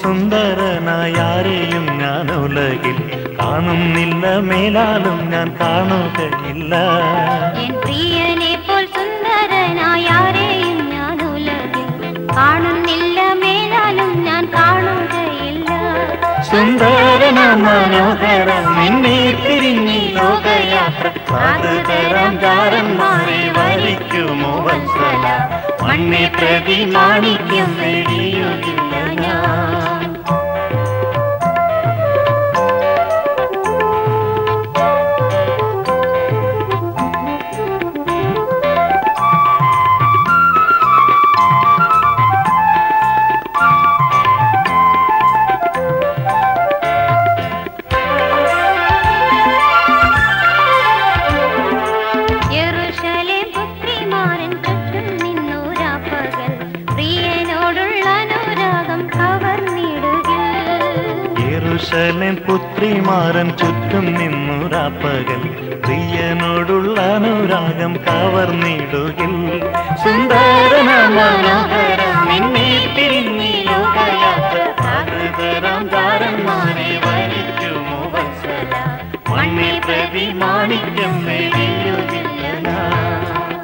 സുന്ദരനായ ആരെയും ഞാൻ ഉലകിൽ കാണുന്നില്ല മേലാലും ഞാൻ കാണുകയില്ല എൻ പ്രിയനെ പോൽ സുന്ദരനായ ആരെയും ഞാൻ ഉലകിൽ കാണുന്നില്ല മേലാലും ഞാൻ കാണുകയില്ല സുന്ദരന മനോഹര നിന്നെ തിരിഞ്ഞി ലോകയാത്ര സാധുതരം ചാരന്മാരെ വരിക്കുമോ വത്സല മണ്ണെ പ്രതി മാണിക്യം നേടിയുകില്ല ഞാൻ യെരൂശലേം പുത്രിമാരൻ ചുറ്റും നിന്നു രാപ്പകൽ പ്രിയനോടുള്ള അനുരാഗം കവർന്നിടുകിൽ യെരൂശലേം പുത്രിമാരൻ ചുറ്റും നിന്നു രാപ്പകൽ പ്രിയനോടുള്ള അനുരാഗം കവർന്നിടുകിൽ സുന്ദരന മനോഹര നിന്നെ തിരിഞ്ഞി ലോകയാത്ര സാധുതരം ചാരന്മാരെ വരിക്കുമോ വത്സല മണ്ണെ പ്രതി മാണിക്യം നേടിയുകില്ല ഞാൻ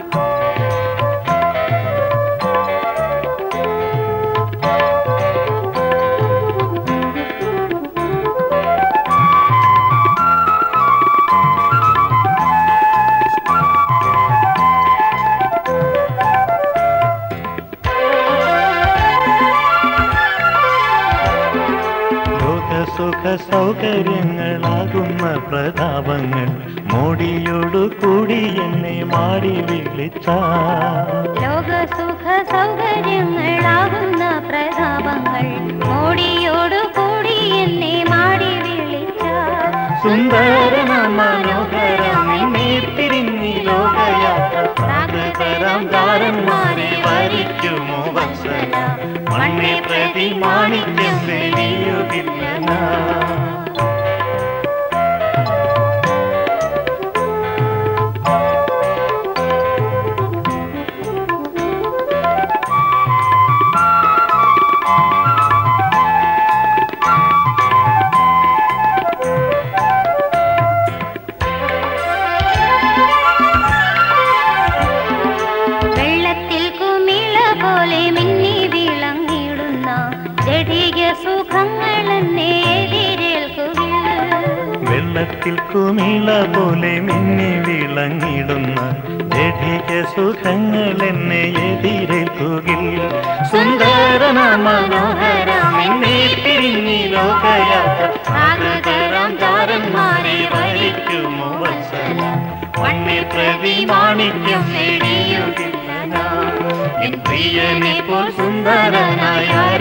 ലോകസുഖ സൗകര്യങ്ങളാകുന്ന പ്രതാപങ്ങൾ മോടിയോടു കൂടി എന്നെ മാടി വിളിച്ച ലോകസുഖ സൗകര്യങ്ങളാകുന്ന പ്രതാപങ്ങൾ മോടിയോടു കൂടി എന്നെ മാടി വിളിച്ച സുന്ദരന മനോഹര നിന്നെ തിരിഞ്ഞി ലോകയാത്ര സാഗതരം ദാരന്മാരെ വരിക്കുമോ വത്സല മണ്ണെ പ്രതി മാണിക്യം വെളിയുകില്ല ഞാൻ. വെള്ളത്തിൽ കുമിള പോലെ മിന്നി വിളങ്ങിടുന്ന ജഡിക സുഖങ്ങൾ എന്നെ എതിരേൽക്കുകയിൽ വെള്ളത്തിൽ കുമിള പോലെ മിന്നി വിളങ്ങിടുന്ന ജഡിക സുഖങ്ങൾ എന്നെ എതിരേൽക്കുകിൽ സുന്ദരന മനോഹര നിന്നെ തിരിഞ്ഞി ലോകയാത്ര സാഗതരം ചാരന്മാരെ വരിക്കുമോ വത്സല മണ്ണെ പ്രതി മാണിക്യം നേടിയുകില്ല ഞാൻ. എൻ പ്രിയനെ പോൽ സുന്ദരനായ